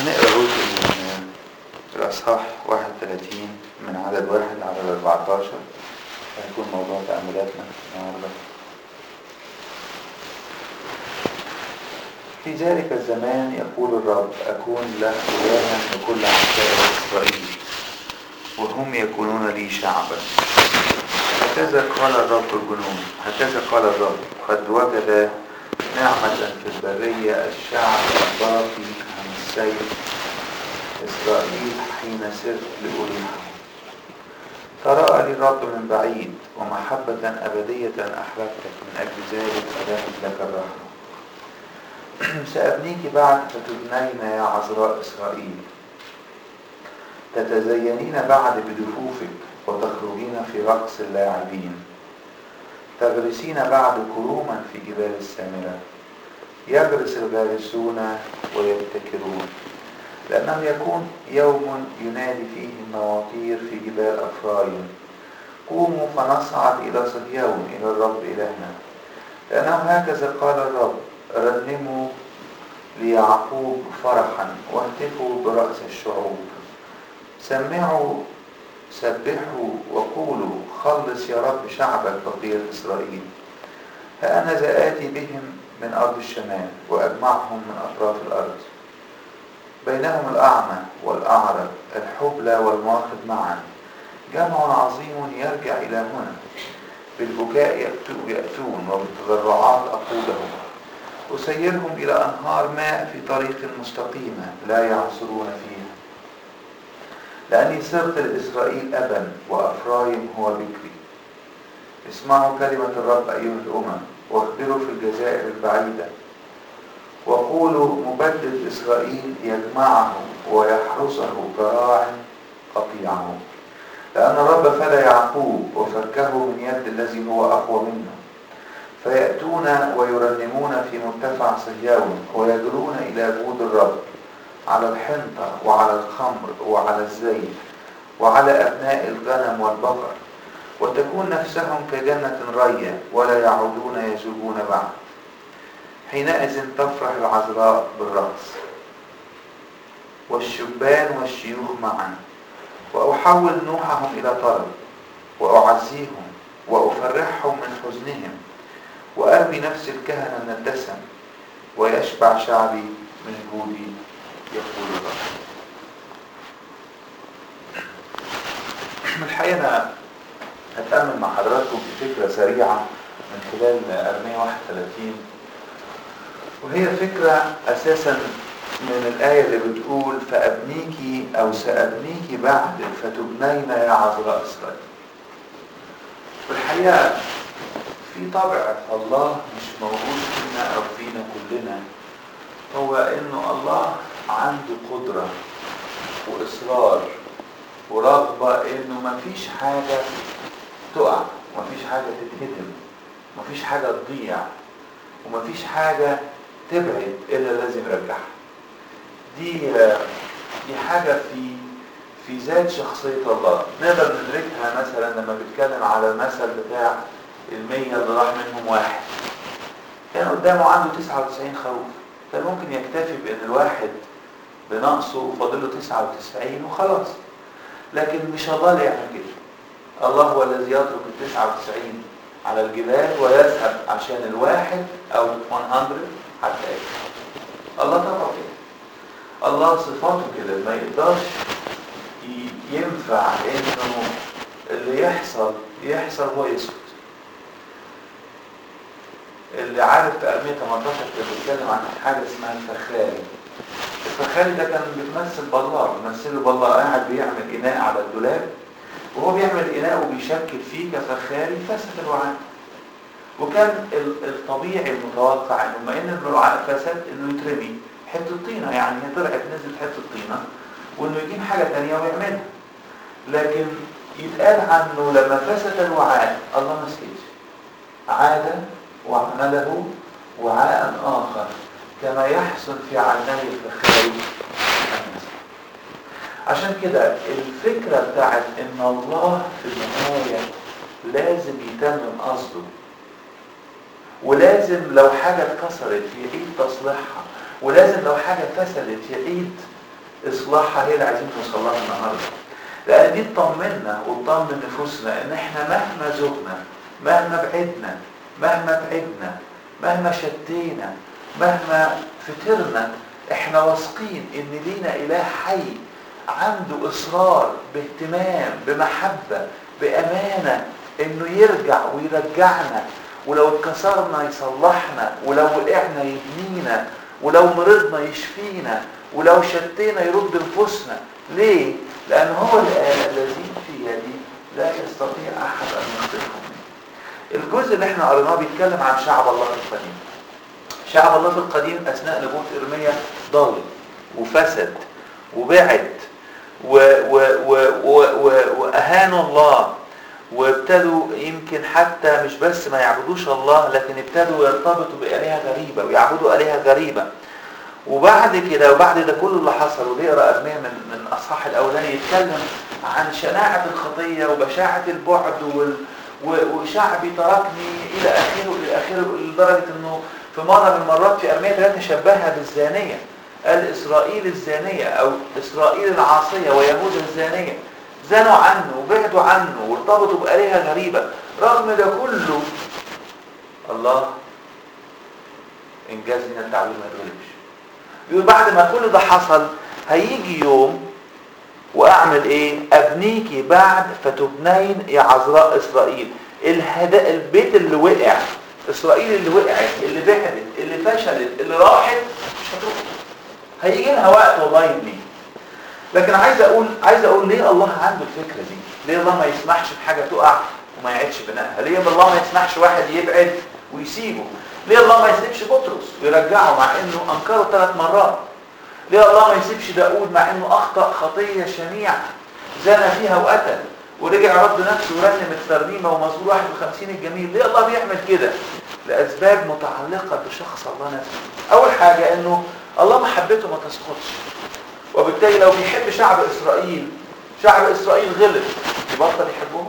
هنقرا جزء من الأصحاح 31 من عدد واحد لعدد 14 هيكون موضوع تأملاتنا النهارده في ذلك الزمان يقول الرب أكون له إلها لكل عشائر إسرائيل وهم يكونون لي شعبا هكذا قال الرب الجنود هكذا قال الرب قد وجد نعمة في البرية الشعب الباقي عن السيف إسرائيل حين سرت لأريحه تراءى لي الرب من بعيد ومحبة أبدية أحببتك من أجل ذلك أدامت لك الرحمة سأبنيك بعد فتبنين يا عذراء إسرائيل تتزينين بعد بدفوفك وتخرجين في رقص اللاعبين تغرسين بعد كروما في جبال السامرة يغرس الغارسون ويبتكرون لأنه يكون يوم ينادي فيه النواطير في جبال أفرايم قوموا فنصعد إلى صهيون إلى الرب إلهنا لأنه هكذا قال الرب رنموا ليعقوب فرحا واهتفوا برأس الشعوب سمعوا سبحوا وقولوا خلص يا رب شعبك بقية إسرائيل ها أنا آتي بهم من أرض الشمال وأجمعهم من أطراف الأرض بينهم الأعمى والأعرج الحبلى والماخذ معا جمع عظيم يرجع إلى هنا بالبكاء يأتون وبالتضرعات أقودهم أسيرهم إلى أنهار ماء في طريق مستقيمة لا يعصرون فيها لأني صرت لإسرائيل أبا وأفرايم هو بكري اسمعوا كلمة الرب أيها الأمم واخبروا في الجزائر البعيدة وقولوا مبدد إسرائيل يجمعه ويحرسه كراع قطيعه لأن الرب فدى يعقوب وفكه من يد الذي هو أقوى منه فيأتون ويرنمون في مرتفع صهيون ويجرون إلى جود الرب على الحنطة وعلى الخمر وعلى الزيت وعلى أبناء الغنم والبقر وتكون نفسهم كجنة رية ولا يعودون يزوجون بعد حينئذ تفرح العذراء بالرقص والشبان والشيوخ معا وأحول نوحهم إلى طرب وأعزيهم وأفرحهم من حزنهم وأروي نفس الكهنة من الدسم ويشبع شعبي من جودي يقول الرب الحقيقة أنا هتأمل مع حضراتكم في فكرة سريعة من خلال أرمية 31 وهي فكرة أساسا من الآية اللي بتقول فأبنيك أو سأبنيك بعد فتبنين يا عذراء إسرائيل والحقيقة في طبع الله مش موجود فينا أو فينا كلنا هو إنه الله عنده قدرة وإصرار ورغبة إنه مفيش حاجة تقع مفيش حاجة تتهدم مفيش حاجة تضيع ومفيش حاجة تبعد إلا لازم يرجعها دي دي حاجة في في ذات شخصية الله نقدر ندركها مثلا لما بيتكلم على المثل بتاع المية اللي راح منهم واحد كان قدامه عنده 99 خروف كان ممكن يكتفي بان الواحد بنقصه وفاضل له 99 وخلاص لكن مش الله اللي يعمل كده الله هو الذي يترك ال 99 على الجبال ويذهب عشان الواحد او 100 حتى ايه الله طبعا كده الله صفاته كده ما يقدرش ينفع انه اللي يحصل يحصل هو يسكت اللي عارف في أرمية 18 كان بيتكلم عن حاجة اسمها الفخاري الفخاري ده كان بيمثل بالله بيمثله بالله قاعد بيعمل إناء على الدولاب وهو بيعمل إناء وبيشكل فيه كفخاري فسد الوعاء وكان الطبيعي المتوقع انه ما ان الوعاء فسد انه يترمي حته طينه يعني هي طلعت نزلت حته طينه وانه يجيب حاجه ثانيه ويعملها لكن يتقال عنه لما فسد الوعاء الله ما سكتش عاد وعمله وعاء آخر كما يحصل في عيني الفخاري عشان كده الفكرة بتاعت ان الله في النهاية لازم يتمم قصده ولازم لو حاجة اتكسرت يعيد تصليحها ولازم لو حاجة فسدت يعيد اصلاحها هي اللي عايزين نوصل لها النهارده لان دي تطمنا وتطمن نفوسنا ان احنا مهما زغنا مهما بعدنا مهما بعدنا مهما شدينا مهما فترنا احنا واثقين ان لينا اله حي عنده اصرار باهتمام بمحبه بامانه انه يرجع ويرجعنا ولو اتكسرنا يصلحنا ولو وقعنا يبنينا ولو مرضنا يشفينا ولو شتينا يرد نفوسنا ليه؟ لأن هو اللي قال الذين في يدي لا يستطيع أحد أن يخطئهم الجزء اللي احنا قريناه بيتكلم عن شعب الله في القديم شعب الله في القديم أثناء نبوة إرميا ضل وفسد وبعد و و و و و وأهانوا الله وابتدوا يمكن حتى مش بس ما يعبدوش الله لكن ابتدوا يرتبطوا بآلهة غريبة ويعبدوا آلهة غريبة وبعد كده وبعد ده كله اللي حصل ونقرا ارميا من من الاصحاح الاولاني يتكلم عن شناعه الخطيه وبشاعه البعد وال وشعبي تركني الى اخره الى اخره لدرجه انه في مره من المرات في ارميا 3 شبهها بالزانيه قال اسرائيل الزانيه او اسرائيل العاصيه ويهوذا الزانيه زنوا عنه وبعدوا عنه وارتبطوا بآلهة غريبة رغم ده كله الله انجاز لنا التعبير ما يتغلبش يقول بعد ما كل ده حصل هيجي يوم واعمل ايه ابنيكي بعد فتبنين يا عذراء اسرائيل الهدا البيت اللي وقع اسرائيل اللي وقعت اللي بعدت اللي فشلت اللي راحت مش هتروح هيجي لها وقت والله يبني لكن عايز اقول عايز اقول ليه الله عنده الفكره دي ليه الله ما يسمحش بحاجه تقع وما يعيدش بنائها ليه الله ما يسمحش واحد يبعد ويسيبه ليه الله ما يسيبش بطرس ويرجعه مع انه انكره ثلاث مرات ليه الله ما يسيبش داود مع انه اخطا خطيه شنيعه زنى فيها وقتل ورجع رد نفسه ورنم الترنيمه ومزمور 51 الجميل ليه الله بيعمل كده لاسباب متعلقه بشخص الله نفسه اول حاجه انه الله محبته ما تسقطش وبالتالي لو بيحب شعب اسرائيل شعب اسرائيل غلط يبطل يحبهم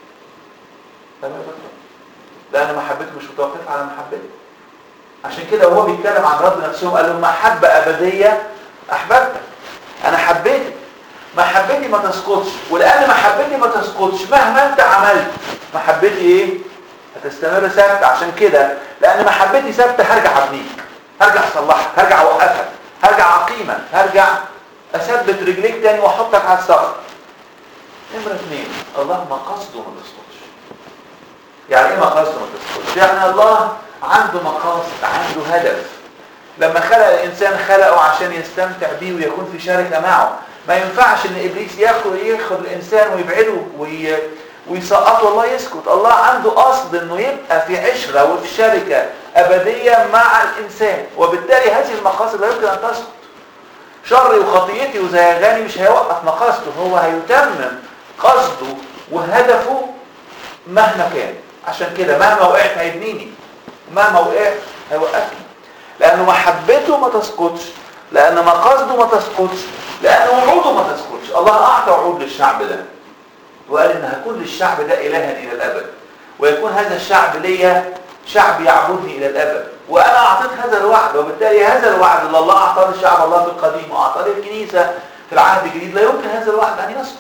لا ما يبطل لان محبته مش متوقفه على محبته عشان كده وهو بيتكلم عن رد نفسهم قال لهم محبه ابديه احببتك انا حبيتك محبتي ما تسقطش ولان محبتي ما تسقطش مهما انت عملت محبتي ايه هتستمر ثابته عشان كده لان محبتي ثابته هرجع ابنيك هرجع اصلحك هرجع اوقفك هرجع اقيمك هرجع اثبت رجليك تاني واحطك على الصخر نمرة اثنين الله ما قصده ما تسقطش يعني ايه ما قصده ما تسقطش يعني الله عنده مقاصد عنده هدف لما خلق الانسان خلقه عشان يستمتع بيه ويكون في شركة معه ما ينفعش ان ابليس ياخد ياخد الانسان ويبعده وي... ويسقطه والله يسكت الله عنده قصد انه يبقى في عشرة وفي شركة ابدية مع الانسان وبالتالي هذه المقاصد لا يمكن ان تسقط شري وخطيتي وزيغاني مش هيوقف مقاصده هو هيتمم قصده وهدفه مهما كان عشان كده مهما وقعت هيبنيني مهما وقعت هيوقفني لأنه محبته ما تسقطش لأن مقاصده ما تسقطش لأن وعوده ما تسقطش الله أعطى وعود للشعب ده وقال إن هكون للشعب ده إلها إلى الأبد ويكون هذا الشعب ليا شعب يعبدني إلى الأبد وأنا أعطيت هذا الوعد وبالتالي هذا الوعد اللي الله أعطاه للشعب الله في القديم وأعطاه للكنيسة في العهد الجديد لا يمكن هذا الوعد أن يسقط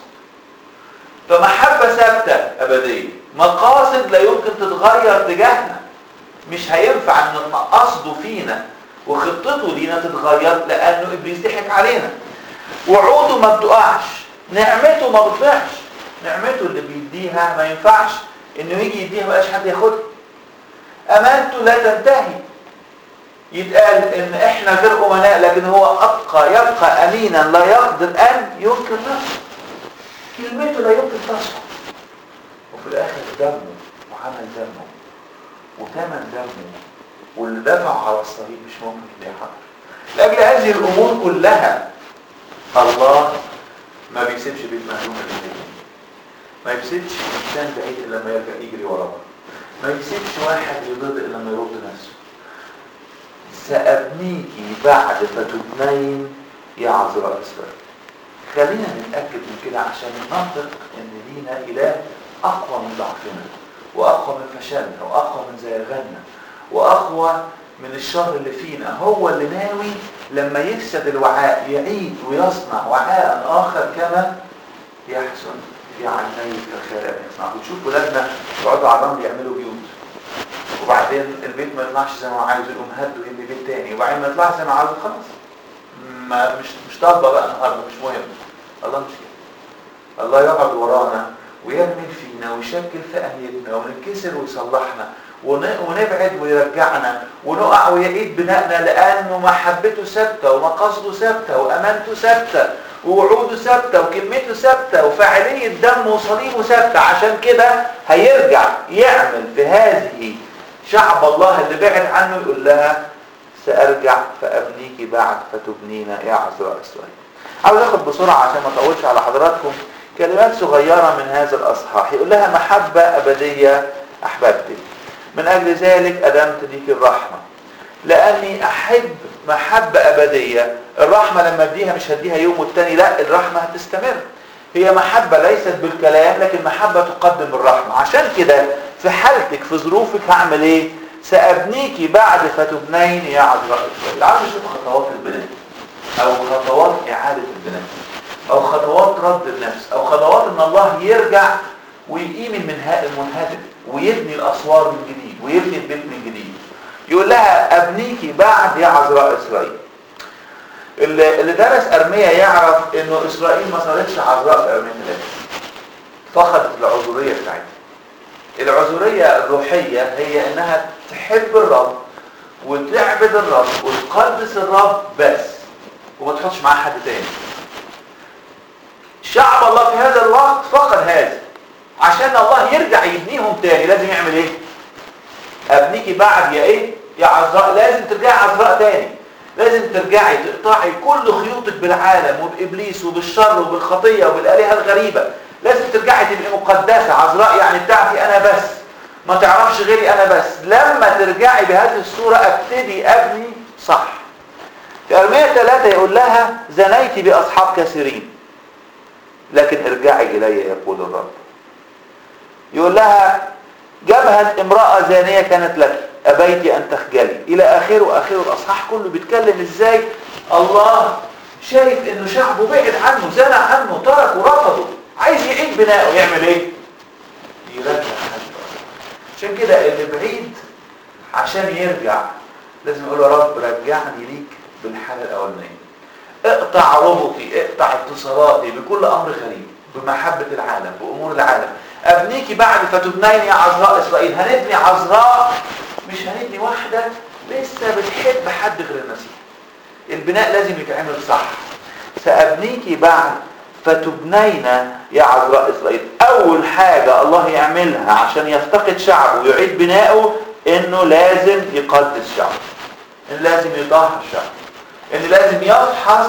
فمحبة ثابتة أبدية مقاصد لا يمكن تتغير تجاهنا مش هينفع ان قصده فينا وخطته لينا تتغير لانه ابليس ضحك علينا وعوده ما بتقعش نعمته ما بتضيعش نعمته اللي بيديها ما ينفعش انه يجي يديها ما حد ياخدها امانته لا تنتهي يتقال ان احنا غير امناء لكن هو ابقى يبقى امينا لا يقدر ان ينكر نفسه كلمته لا يمكن تسقط وفي الاخر دمه وعمل دمه وثمن دمه واللي دفع على الصليب مش ممكن يلاقي حق لاجل هذه الامور كلها الله ما بيسيبش بيت مهلوك للدنيا ما بيسيبش انسان بعيد الا لما يرجع يجري وراه ما بيسيبش واحد يضل الا لما يرد نفسه سأبنيكي بعد فتبنين يا عذراء اسرائيل خلينا نتأكد من كده عشان ننطق ان لينا اله اقوى من ضعفنا واقوى من فشلنا واقوى من زيغاننا واقوى من الشر اللي فينا هو اللي ناوي لما يفسد الوعاء يعيد ويصنع وعاء آخر كما يحسن في عيني كخير أن يصنع بتشوف ولادنا يقعدوا على الرمل يعملوا بيوت وبعدين البيت ما يطلعش زي ما هو عايز يقوم هد ويبني بيت تاني وبعدين ما يطلعش زي ما عاوز خلاص ما مش مش طالبه بقى النهارده مش مهم الله مش كده الله يقعد ورانا ويعمل فينا ويشكل في اهليتنا وننكسر ويصلحنا ونبعد ويرجعنا ونقع ويعيد بنائنا لانه محبته ثابته ومقاصده ثابته وامانته ثابته ووعوده ثابته وكلمته ثابته وفاعليه دمه وصليبه ثابته عشان كده هيرجع يعمل في هذه شعب الله اللي بعد عنه يقول لها سارجع فابنيك بعد فتبنينا يا عذراء اسرائيل عاوز اخد بسرعه عشان ما اطولش على حضراتكم كلمات صغيره من هذا الاصحاح يقول لها محبه ابديه احببتك من اجل ذلك ادمت ليك الرحمه لاني احب محبه ابديه الرحمه لما اديها مش هديها يوم والتاني لا الرحمه هتستمر هي محبه ليست بالكلام لكن محبه تقدم الرحمه عشان كده في حالتك في ظروفك هعمل ايه سابنيكي بعد فتبنين يا عذراء اسرائيل عاوز اشوف خطوات البناء او خطوات اعاده البناء او خطوات رد النفس او خطوات ان الله يرجع ويقيم المنهدم ويبني الاسوار من جديد ويبني البيت من جديد يقول لها ابنيكي بعد يا عذراء اسرائيل اللي درس ارميا يعرف انه اسرائيل ما صارتش عذراء في ارميا ثلاثه فقدت العذوريه بتاعتها العذوريه الروحيه هي انها تحب الرب وتعبد الرب وتقدس الرب بس وما تحطش معاه حد تاني شعب الله في هذا الوقت فقد هذا عشان الله يرجع يبنيهم تاني لازم يعمل ايه ابنيكي بعد يا ايه يا عذراء لازم ترجعي عذراء تاني لازم ترجعي تقطعي كل خيوطك بالعالم وبابليس وبالشر وبالخطيه وبالالهه الغريبه لازم ترجعي تبقي مقدسه عذراء يعني بتاعتي انا بس ما تعرفش غيري انا بس لما ترجعي بهذه الصوره ابتدي ابني صح في ارميه ثلاثة يقول لها زنيت باصحاب كثيرين لكن ارجعي الي يقول الرب يقول لها جبهة امرأة زانية كانت لك أبيت أن تخجلي إلى آخره آخره الأصحاح كله بيتكلم إزاي الله شايف إنه شعبه بعد عنه زنى عنه ترك ورفضه عايز يعيد بناءه يعمل إيه؟ يرجع عشان كده اللي بعيد عشان يرجع لازم يقول يا رب رجعني ليك بالحالة الأولانية اقطع ربطي اقطع اتصالاتي بكل أمر غريب بمحبة العالم بأمور العالم ابنيكي بعد فتبنين يا عذراء اسرائيل هنبني عذراء مش هنبني واحدة لسه بتحب حد غير المسيح البناء لازم يتعمل صح سأبنيكي بعد فتبنين يا عذراء إسرائيل أول حاجة الله يعملها عشان يفتقد شعبه ويعيد بناؤه إنه لازم يقدس شعبه إنه لازم يطهر شعبه إنه لازم يفحص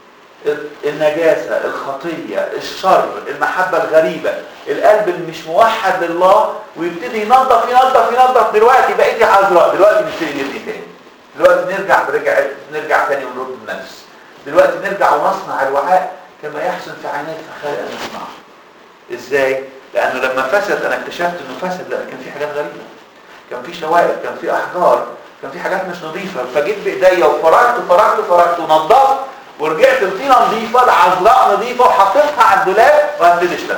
النجاسة الخطية الشر المحبة الغريبة القلب اللي مش موحد لله ويبتدي ينظف ينظف ينظف دلوقتي بقيتي عذراء دلوقتي نبتدي نبني تاني دلوقتي نرجع برجع نرجع تاني ونرد النفس دلوقتي نرجع ونصنع الوعاء كما يحسن في عينات فخير ان نصنعه ازاي؟ لانه لما فسد انا اكتشفت انه فسد لا كان في حاجات غريبه كان في شوائب كان في احجار كان في حاجات مش نظيفه فجيت بايديا وفرجت وفرجت وفرجت ونظفت ورجعت الطينه نظيفه العذراء نظيفه وحطيتها على الدولاب وهبتدي اشتغل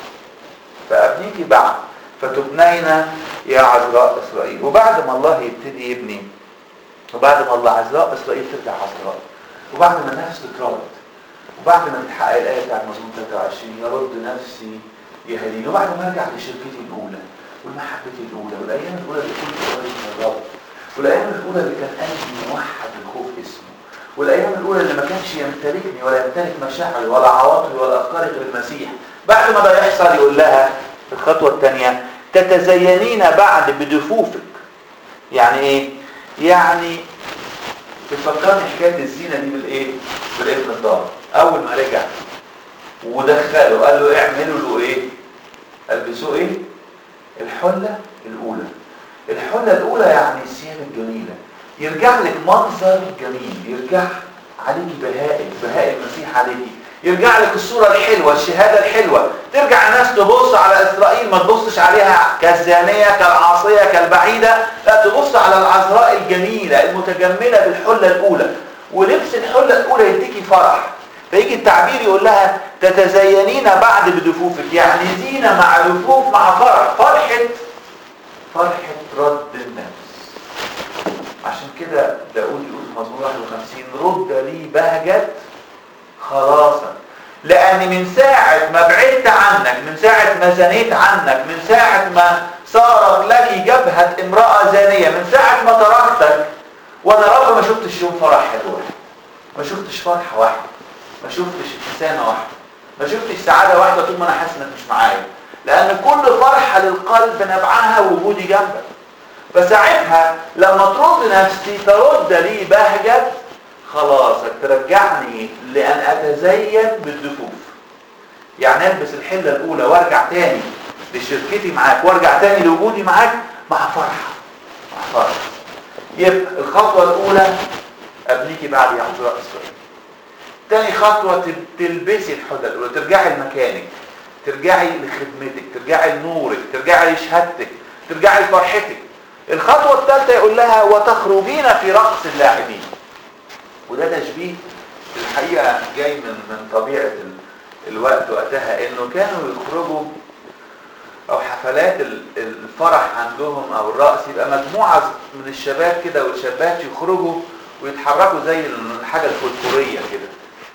فابنيكي بعد فتبنينا يا عذراء اسرائيل وبعد ما الله يبتدي يبني وبعد ما الله عذراء اسرائيل ترجع عذراء وبعد ما النفس تترد وبعد ما تتحقق الايه بتاعت مزمور 23 يرد نفسي يهديني وبعد ما ارجع لشركتي الاولى والمحبه الاولى والايام الاولى اللي كنت قريب من الرب والايام الاولى اللي كان قلبي موحد الخوف اسمه والايام الاولى اللي ما كانش يمتلكني ولا يمتلك مشاعري ولا عواطفي ولا افكاري غير المسيح بعد ما ده يحصل يقول لها في الخطوه الثانيه تتزينين بعد بدفوفك يعني ايه يعني بتفكرني حكايه الزينه دي بالايه بالابن الضال اول ما رجع ودخله قال له اعملوا له ايه البسوه ايه الحله الاولى الحله الاولى يعني الثياب الجميله يرجع لك منظر جميل يرجع عليك بهاء بهاء المسيح عليك يرجع لك الصورة الحلوة الشهادة الحلوة ترجع الناس تبص على إسرائيل ما تبصش عليها كالزانية كالعاصية كالبعيدة لا تبص على العذراء الجميلة المتجملة بالحلة الأولى ولبس الحلة الأولى يديكي فرح فيجي التعبير يقول لها تتزينين بعد بدفوفك يعني زينة مع دفوف مع فرح فرحة فرحة رد النفس عشان كده داود يقول في مزمور 51 رد لي بهجة خلاصا لأن من ساعة ما بعدت عنك من ساعة ما زنيت عنك من ساعة ما صارت لك جبهة امرأة زانية من ساعة ما تركتك وانا رب ما شفتش يوم فرح حلو واحد ما شفتش فرحة واحدة ما شفتش ابتسامة واحدة ما شفتش سعادة واحدة طول ما انا حاسس انك مش معايا لان كل فرحة للقلب نبعها وجودي جنبك فساعتها لما ترد نفسي ترد لي بهجة خلاصك ترجعني لان اتزين بالدفوف يعني البس الحلة الاولى وارجع تاني لشركتي معاك وارجع تاني لوجودي معاك مع فرحة مع فرحة يبقى الخطوة الاولى قبليكي بعد يا عذراء اسرائيل تاني خطوة تلبسي الحلة الاولى ترجعي لمكانك ترجعي لخدمتك ترجعي لنورك ترجعي لشهادتك ترجعي لفرحتك الخطوة الثالثة يقول لها وتخرجين في رقص اللاعبين وده تشبيه الحقيقة جاي من من طبيعة الوقت وقتها انه كانوا يخرجوا او حفلات الفرح عندهم او الرقص يبقى مجموعة من الشباب كده والشابات يخرجوا ويتحركوا زي الحاجة الفولكلورية كده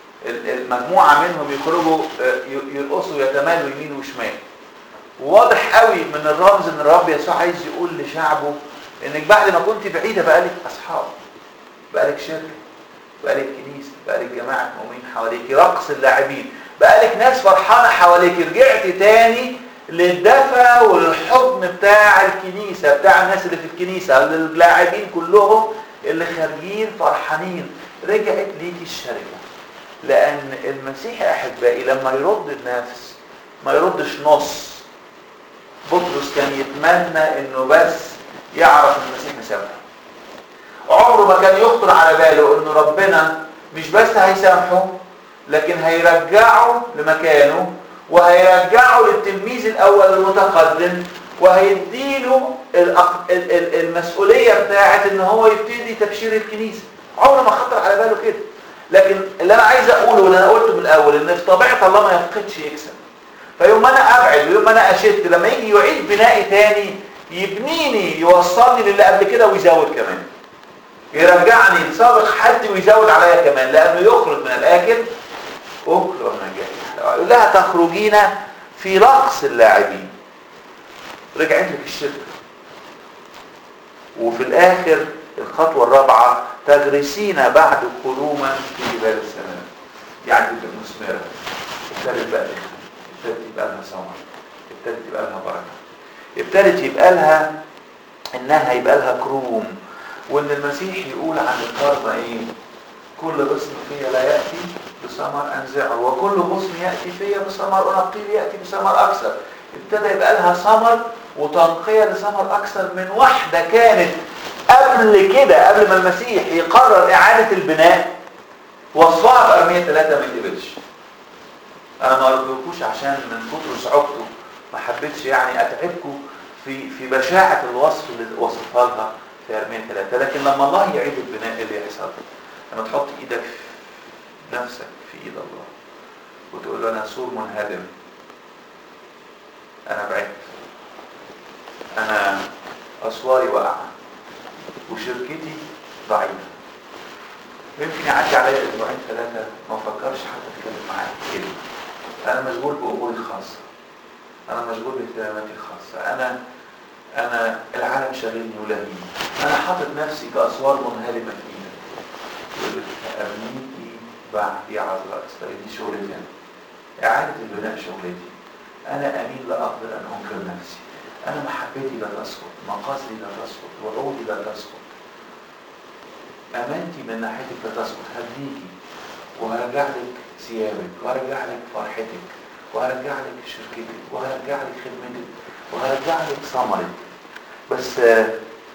المجموعة منهم يخرجوا يرقصوا يتمالوا يمين وشمال وواضح قوي من الرمز ان الرب يسوع عايز يقول لشعبه انك بعد ما كنت بعيدة بقالك اصحاب بقالك شركة بقالك كنيسة بقالك جماعة مؤمنين حواليك رقص اللاعبين بقالك ناس فرحانة حواليك رجعت تاني للدفى والحضن بتاع الكنيسة بتاع الناس اللي في الكنيسة اللاعبين كلهم اللي خارجين فرحانين رجعت ليكي الشركة لأن المسيح يا أحبائي لما يرد النفس ما يردش نص بطرس كان يتمنى انه بس يعرف المسيح مسامحه عمره ما كان يخطر على باله انه ربنا مش بس هيسامحه لكن هيرجعه لمكانه وهيرجعه للتلميذ الاول المتقدم وهيديله المسؤولية بتاعت ان هو يبتدي تبشير الكنيسة عمره ما خطر على باله كده لكن اللي انا عايز اقوله واللي انا قلته من الاول ان في طبيعة الله ما يفقدش يكسب فيوم ما انا ابعد ويوم ما انا اشت لما يجي يعيد بنائي تاني يبنيني يوصلني للي قبل كده ويزود كمان يرجعني لسابق حالتي ويزود عليا كمان لانه يخرج من الاكل اكل ونجاح يقول لها تخرجين في رقص اللاعبين رجعت لك الشركه وفي الاخر الخطوه الرابعه تغرسين بعد قدوما في جبال السماء يعني تبقى مثمره ابتدت بقى ابتدت يبقى لها ثمر ابتدت يبقى لها بركه ابتدت يبقى لها انها يبقى لها كروم وان المسيح يقول عن الكرمة ايه كل غصن فيا لا يأتي بثمر انزعه وكل غصن يأتي فيا بثمر انقيه يأتي بثمر اكثر ابتدى يبقى لها ثمر وتنقية لثمر اكثر من واحدة كانت قبل كده قبل ما المسيح يقرر اعادة البناء وصفها في ارمية ثلاثة ما يتقبلش انا ما ارجوكوش عشان من كتر صعوبته ما حبيتش يعني اتعبكم في في بشاعة الوصف اللي وصفها لها في ارمية ثلاثة لكن لما الله يعيد البناء اللي يحصل لما تحط ايدك في نفسك في ايد الله وتقول له انا سور منهدم انا بعدت انا اسواري واقعه وشركتي ضعيفه يمكن يعدي عليا اسبوعين ثلاثه ما افكرش حتى اتكلم معاك كلمه انا مشغول باموري الخاصه انا مشغول باهتماماتي الخاصه انا انا العالم شاغلني ولهيني انا حاطط نفسي كاسوار منهدمه في ايدك يقول لك ارميكي بعد يا عذراء اسرائيل دي شغلتي انا اعاده البناء شغلتي انا امين لا اقدر ان انكر نفسي انا محبتي لا تسقط مقاصدي لا تسقط وعودي لا تسقط امانتي من ناحيتك لا تسقط هديكي وهرجع لك ثيابك وهرجع لك فرحتك وهرجع لك شركتك وهرجع لك خدمتك وهرجع لك ثمرك بس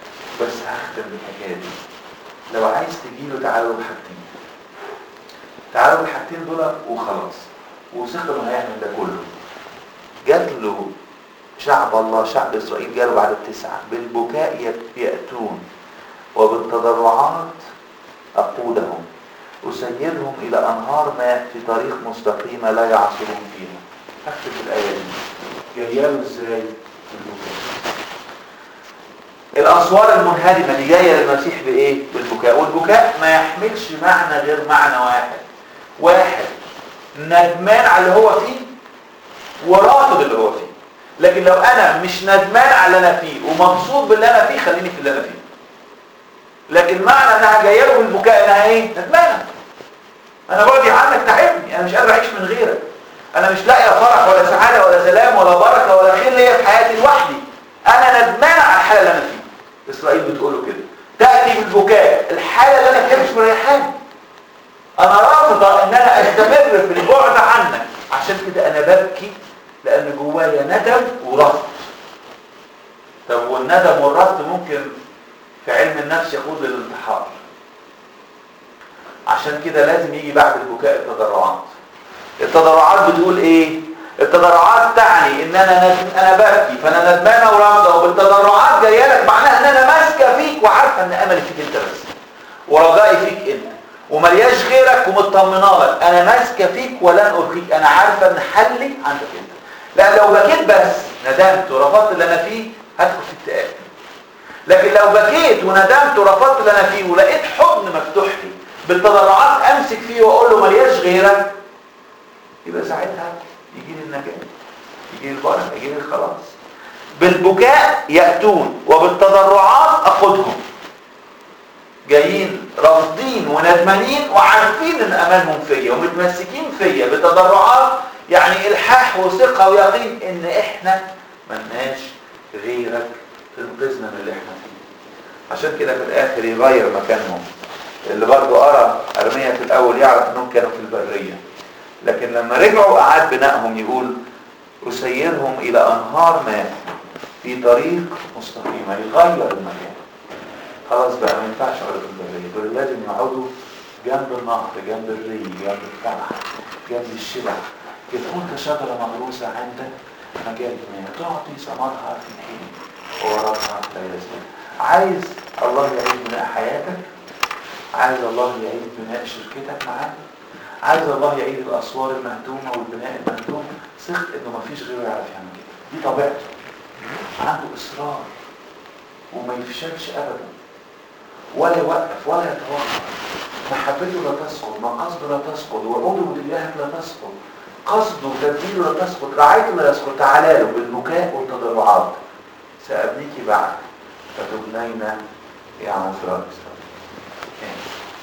بس هختم بالحكايه دي لو عايز تجيله تعالوا بحاجتين تعالوا الحاجتين دول وخلاص وثق انه هيعمل ده كله جات له شعب الله شعب اسرائيل جاله بعد التسعه بالبكاء يت- ياتون وبالتضرعات اقودهم اسيرهم الى انهار ماء في طريق مستقيمه لا يعصرون فيها اكتب الايه دي جايه له ازاي بالبكاء الاسوار المنهدمه دي جايه للمسيح بايه بالبكاء والبكاء ما يحملش معنى غير معنى واحد واحد ندمان على اللي هو فيه ورافض اللي هو فيه لكن لو انا مش ندمان على اللي انا فيه ومبسوط باللي انا فيه خليني في اللي انا فيه لكن معنى انها جايه له بالبكاء انها ايه ندمانه انا بعدي عنك تعبني انا مش قادر اعيش من غيرك انا مش لاقي فرح ولا سعاده ولا سلام ولا بركه ولا خير ليا في حياتي لوحدي انا ندمان على الحاله اللي انا فيها اسرائيل بتقول له كده تاتي بالبكاء الحاله اللي انا فيها مش مريحاني انا رافضه ان انا استمر في البعد عنك عشان كده انا ببكي لان جوايا ندم ورفض طب والندم والرفض ممكن في علم النفس يقود للانتحار عشان كده لازم يجي بعد البكاء التضرعات التضرعات بتقول ايه التضرعات تعني ان انا ند... انا ببكي فانا ندمانه ورافضه وبالتضرعات جايه لك معناها ان انا ماسكه فيك وعارفه ان املي فيك انت بس ورجائي فيك انت وملياش غيرك ومطمنه لك انا ماسكه فيك ولن ارخيك انا عارفه ان حلي عندك انت لا لو بكيت بس ندمت ورفضت اللي انا فيه هدخل في اكتئاب لكن لو بكيت وندمت ورفضت اللي انا فيه ولقيت حضن مفتوح لي بالتضرعات امسك فيه واقول له ملياش غيرك يبقى ساعتها يجي لي النجاه يجي لي البركه يجي لي الخلاص بالبكاء ياتون وبالتضرعات اخذهم جايين رافضين وندمانين وعارفين ان امانهم فيا ومتمسكين فيا بتضرعات يعني الحاح وثقه ويقين ان احنا ملناش غيرك تنقذنا من اللي احنا فيه عشان كده في الاخر يغير مكانهم اللي برضه ارى ارميا في الاول يعرف انهم كانوا في البريه لكن لما رجعوا اعاد بنائهم يقول اسيرهم الى انهار ماء في طريق مستقيمه يغير المكان خلاص بقى ما ينفعش اقعد في البريه دول لازم يقعدوا جنب النهر جنب الري جنب الفرح جنب الشبع يكون كشجره مغروسه عندك مجال ما تعطي ثمرها في الحين ووراها لا يزال عايز الله يعيد بناء حياتك عايز الله يعيد بناء شركتك معاك عايز الله يعيد الاسوار المهدومه والبناء المهدوم ثق انه ما فيش غيره يعرف يعمل كده دي طبيعته عنده اصرار وما يفشلش ابدا ولا يوقف ولا يتوقف محبته لا تسقط مقاصده لا تسقط وعوده تجاهك لا تسقط قصده وتدبيره لا تسقط رعايته لا يسقط تعالى له بالبكاء والتضرعات سأبنيك بعد فتبنينا يا عفراء إسرائيل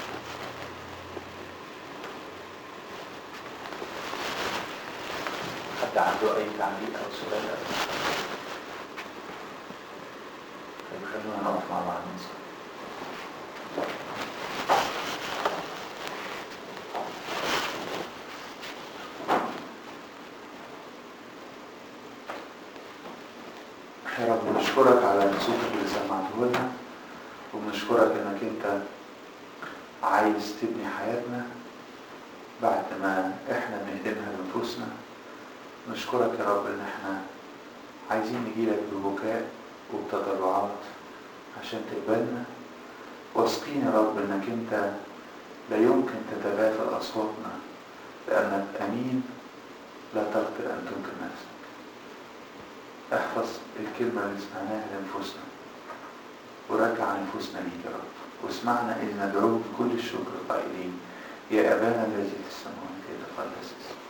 حد عنده أي تعليق أو سؤال طيب خلونا نقف مع بعض نصلي يا رب نشكرك على صوتك اللي سمعته لنا وبنشكرك انك انت عايز تبني حياتنا بعد ما احنا نهدمها لنفوسنا نشكرك يا رب ان احنا عايزين نجيلك ببكاء وبتضرعات عشان تقبلنا واثقين يا رب انك انت لا يمكن تتغافل اصواتنا لانك امين لا تغفر ان تنكر نفسك احفظ الكلمة اللي سمعناها لنفوسنا ورجع نفوسنا ليك يا رب واسمعنا إذ ندعوك بكل الشكر قائلين يا أبانا الذي في السماوات يتقدس اسمك